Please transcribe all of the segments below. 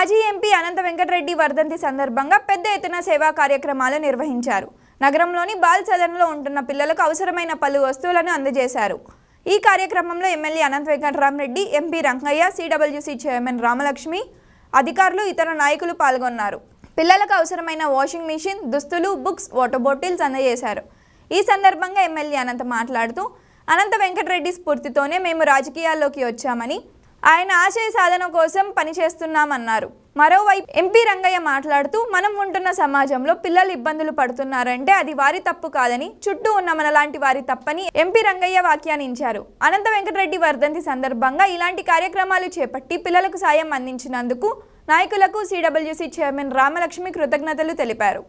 మాజీ ఎంపీ అనంత వెంకటరెడ్డి వర్ధంతి సందర్భంగా పెద్ద ఎత్తున సేవా కార్యక్రమాలు నిర్వహించారు నగరంలోని బాల్ సదన్లో ఉంటున్న పిల్లలకు అవసరమైన పలు వస్తువులను అందజేశారు ఈ కార్యక్రమంలో MLA Anantha Venkatarami Reddy MP Rangaiah CWC chairman Ramalakshmi అధికారులు ఇతర నాయకులు పాల్గొన్నారు పిల్లలకు అవసరమైన వాషింగ్ మిషన్ దుస్తులు బుక్స్ వాటర్ బాటిల్స్ అందజేశారు ఈ సందర్భంగా ఎమ్మెల్యే అనంత మాట్లాడుతూ అనంత వెంకటరెడ్డి స్ఫూర్తితోనే మేము రాజకీయాల్లోకి వచ్చామని ఆయన ఆశయ సాధన కోసం పనిచేస్తున్నామన్నారు మరోవైపు ఎంపీ రంగయ్య మాట్లాడుతూ మనం ఉంటున్న సమాజంలో పిల్లలు ఇబ్బందులు పడుతున్నారంటే అది వారి తప్పు కాదని చుట్టూ ఉన్న మనలాంటి వారి తప్పని ఎంపీ రంగయ్య వ్యాఖ్యానించారు అనంత వెంకటరెడ్డి వర్ధంతి సందర్భంగా ఇలాంటి కార్యక్రమాలు చేపట్టి పిల్లలకు సాయం అందించినందుకు నాయకులకు సిడబ్ల్యూసీ చైర్మన్ రామలక్ష్మి కృతజ్ఞతలు తెలిపారు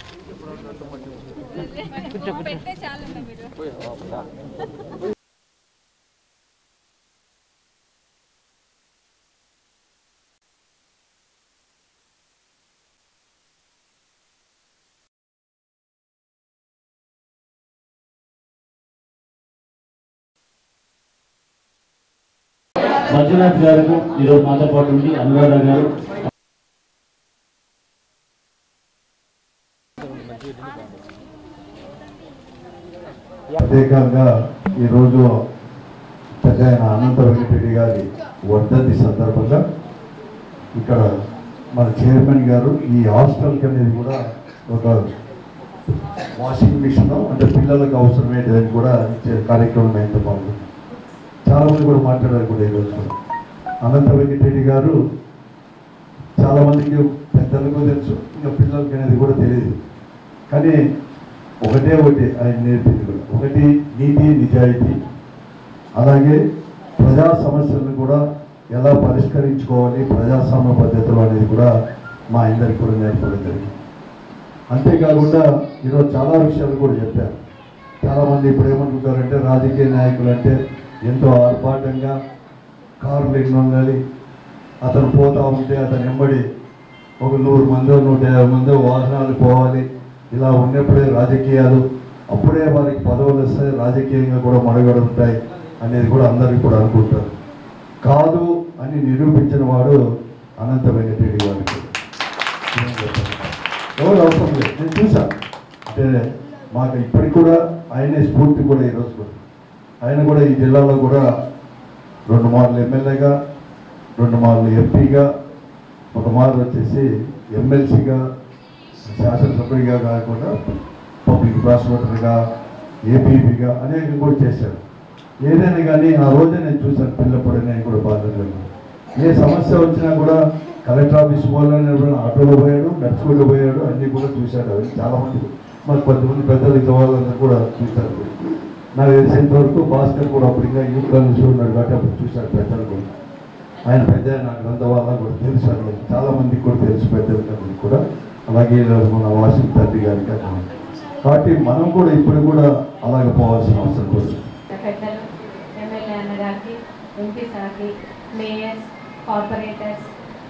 మంజునాథ్ గారు ఈరోజు మాతో పాటు ఉండి అనురాధ గారు ప్రత్యేకంగా ఈరోజు పెద్ద ఆయన అనంత వెంకటరెడ్డి గారి వర్ధంతి సందర్భంగా ఇక్కడ మన చైర్మన్ గారు ఈ హాస్టల్కి అనేది కూడా ఒక వాషింగ్ మిషన్ అంటే పిల్లలకు అవసరమేదని కూడా ఇచ్చే కార్యక్రమం అయితే బాగుంది చాలా మంది కూడా మాట్లాడారు కూడా ఈరోజు అనంత వెంకటరెడ్డి గారు చాలా మందికి పెద్దలకు తెలుసు ఇంకా పిల్లలకి అనేది కూడా తెలియదు కానీ ఒకటే ఒకటి ఆయన నేర్పింది కూడా ఒకటి నీతి నిజాయితీ అలాగే ప్రజా సమస్యలను కూడా ఎలా పరిష్కరించుకోవాలి ప్రజాస్వామ్య పద్ధతులు అనేది కూడా మా అందరికి కూడా నేర్పడం జరిగింది అంతేకాకుండా ఈరోజు చాలా విషయాలు కూడా చెప్పారు చాలామంది ఇప్పుడు ఏమనుకుంటారంటే రాజకీయ నాయకులు అంటే ఎంతో ఆర్భాటంగా కార్లు ఎన్ని ఉండాలి అతను పోతా ఉంటే అతను ఎంబడి ఒక నూరు మందో నూట యాభై మందో వాహనాలు పోవాలి ఇలా ఉన్నప్పుడే రాజకీయాలు అప్పుడే వారికి పదవులు వస్తాయి రాజకీయంగా కూడా మనుగడ ఉంటాయి అనేది కూడా అందరికీ కూడా అనుకుంటారు కాదు అని నిరూపించిన వాడు అనంత వెంకటరెడ్డి గారికి ఏం చెప్పాలి? ఎవరు అవసరం లేదు నేను చూశాను అంటే మాకు ఇప్పటికి కూడా ఆయనే స్ఫూర్తి కూడా ఈరోజు కూడా ఆయన కూడా ఈ జిల్లాలో కూడా రెండు మార్లు ఎమ్మెల్యేగా రెండు మార్లు ఎంపీగా ఒక మార్లు వచ్చేసి ఎమ్మెల్సీగా శాసనసభ్యుడిగా కాకుండా పబ్లిక్ ప్రాసిక్యూటర్గా ఏపీపీగా అనేకం కూడా చేశారు ఏదైనా కానీ ఆ రోజే నేను చూశాను పిల్లప్పుడు నేను కూడా బాధ్యతలు ఏ సమస్య వచ్చినా కూడా కలెక్టర్ ఆఫీస్ పోవాలని ఆటోలో పోయాడు నడుచుకుంటూ పోయాడు అన్నీ కూడా చూశాడు అవి చాలామంది మరి కొంతమంది పెద్దలు ఇంత వాళ్ళందరూ కూడా చూశారు నాకు తెలిసినంత వరకు భాస్కర్ కూడా అప్పుడు ఇంకా యూత్ కాలేజ్ ఉన్నాడు కాబట్టి అప్పుడు చూశాడు పెద్దలు కూడా ఆయన పెద్ద ఆయన నాకు అంత వాళ్ళ కూడా తెలుసు అని చాలా మందికి కూడా తెలుసు పెద్దలకి కూడా అలాగే మన వాషింగ్ తండ్రి గారికి అట్లా. కాబట్టి మనం కూడా ఇప్పుడు కూడా అలాగే పోవాల్సిన అవసరం కూడా ఉంది. పెద్దలు ఎమ్మెల్యే అన్నగారికి ఎంపీ సార్కి మేయర్స్ కార్పొరేటర్స్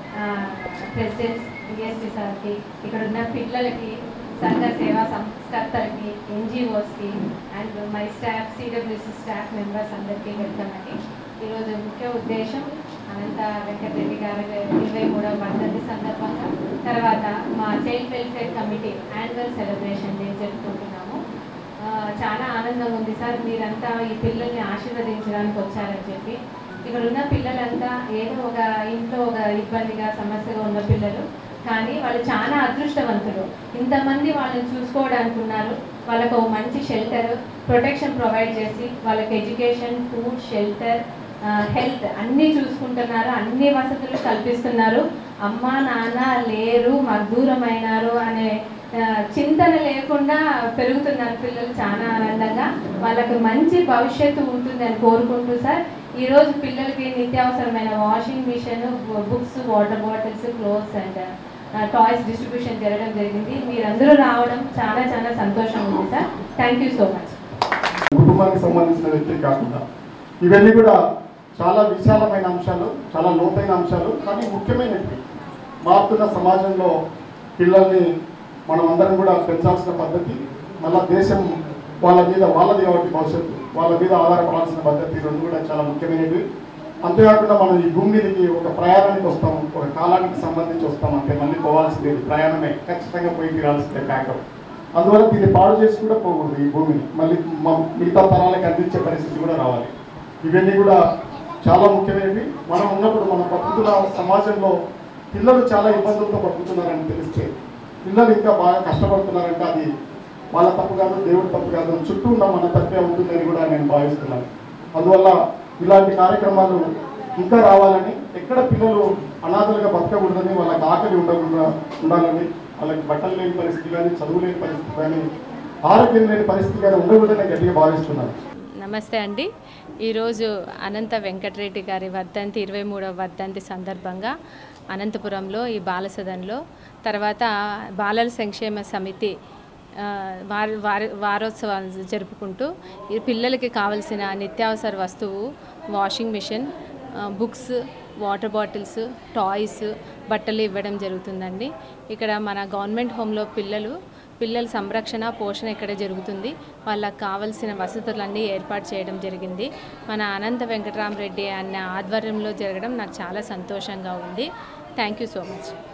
ప్రెసిడెంట్స్ డిఎస్పీ సార్కి ఇక్కడ ఉన్న పిల్లలకి సంఘ సేవా సంస్థలకి ఎన్జిఓస్కి and my staff CWC staff members అందరికీ వెల్కమ్ అండి ఈరోజు ముఖ్య ఉద్దేశం అనంత వెంకటరెడ్డి గారి ఇరవై మూడవ వర్ధంతి సందర్భంగా తర్వాత మా child welfare committee annual celebration day జరుపుకుంటున్నాము ఆ, చాలా ఆనందంగా ఉంది సార్ మీరంతా ఈ పిల్లల్ని ఆశీర్వదించడానికి వచ్చారని చెప్పి ఇక్కడ ఉన్న పిల్లలంతా ఏదో ఒక ఇంట్లో ఒక ఇబ్బందిగా సమస్యగా ఉన్న పిల్లలు కానీ వాళ్ళు చాలా అదృష్టవంతులు ఇంతమంది వాళ్ళని చూసుకోవడానికి ఉన్నారు వాళ్ళకు ఒక మంచి షెల్టర్ ప్రొటెక్షన్ ప్రొవైడ్ చేసి వాళ్ళకి ఎడ్యుకేషన్ ఫుడ్ షెల్టర్ హెల్త్ అన్నీ చూసుకుంటున్నారు అన్ని వసతులు కల్పిస్తున్నారు అమ్మ నాన్న లేరు మాకు దూరమైనారు అనే ఆ, చింతన లేకుండా పెరుగుతున్నారు పిల్లలు చాలా ఆనందంగా వాళ్ళకి మంచి భవిష్యత్తు ఉంటుందని కోరుకుంటూ సార్ ఈరోజు పిల్లలకి నిత్యావసరమైన washing machine books water bottles clothes and toys distribution జరగడం జరిగింది మీరందరూ రావడం చాలా చాలా సంతోషం ఉంది sir thank you so much కుటుంబానికి సంబంధించిన వ్యక్తి కాకుండా ఇవన్నీ కూడా చాలా విశాలమైన అంశాలు చాలా లోతైన అంశాలు కానీ ముఖ్యమైనవి మారుతున్న సమాజంలో పిల్లల్ని మనం అందరం కూడా పెంచాల్సిన పద్ధతి మళ్ళా దేశం వాళ్ళ మీద వాళ్ళది కాబట్టి భవిష్యత్తు వాళ్ళ మీద ఆధారపడాల్సిన పద్ధతి రెండు కూడా చాలా ముఖ్యమైనవి అంతేకాకుండా మనం ఈ భూమి మీదకి ఒక ప్రయాణానికి వస్తాం ఒక కాలానికి సంబంధించి వస్తాం అంటే మళ్ళీ పోవాల్సిందే ప్రయాణమే ఖచ్చితంగా పోయి తీరాల్సిందే బ్యాకప్ అందువల్ల దీన్ని పాడు చేసి కూడా పోకూడదు ఈ భూమిని మళ్ళీ మ- మిగతా తరాలకు అందించే పరిస్థితి కూడా రావాలి ఇవన్నీ కూడా చాలా ముఖ్యమైనవి మనం ఉన్నప్పుడు మనం బతుకుతున్న సమాజంలో పిల్లలు చాలా ఇబ్బందులతో బతుకుతున్నారని తెలిస్తే పిల్లలు ఇంకా బాగా కష్టపడుతున్నారంటే అది వాళ్ళ తప్పు కాదు దేవుడి తప్పు కాదు చుట్టూ ఉన్న మన తప్పే ఉంటుందని కూడా నేను భావిస్తున్నాను అందువల్ల ఇలాంటి కార్యక్రమాలు ఇంకా రావాలని ఎక్కడ పిల్లలు అనాథలుగా బతకకూడదని వాళ్ళకి ఆకలి ఉండకుండా ఉండాలని వాళ్ళకి బట్టలు లేని పరిస్థితి కానీ చదువు లేని పరిస్థితి కానీ ఆరోగ్యం లేని పరిస్థితి కానీ ఉండకూడదని గట్టిగా భావిస్తున్నాను నమస్తే అండి ఈరోజు అనంత వెంకటరెడ్డి గారి వర్ధంతి ఇరవై మూడవ వర్ధంతి సందర్భంగా అనంతపురంలో ఈ బాలసదన్లో తర్వాత బాలల సంక్షేమ సమితి ఆ, వారి వారి వారోత్సవాలు జరుపుకుంటూ ఈ పిల్లలకి కావలసిన నిత్యావసర వస్తువు వాషింగ్ మిషన్ ఆ, బుక్స్ వాటర్ బాటిల్స్ టాయ్స్ బట్టలు ఇవ్వడం జరుగుతుందండి ఇక్కడ మన గవర్నమెంట్ హోమ్లో పిల్లలు పిల్లల సంరక్షణ పోషణ ఇక్కడ జరుగుతుంది వాళ్ళకి కావలసిన వసతులన్నీ ఏర్పాటు చేయడం జరిగింది మన అనంత వెంకటరామరెడ్డి అన్న ఆధ్వర్యంలో జరగడం నాకు చాలా సంతోషంగా ఉంది థ్యాంక్ యూ సో మచ్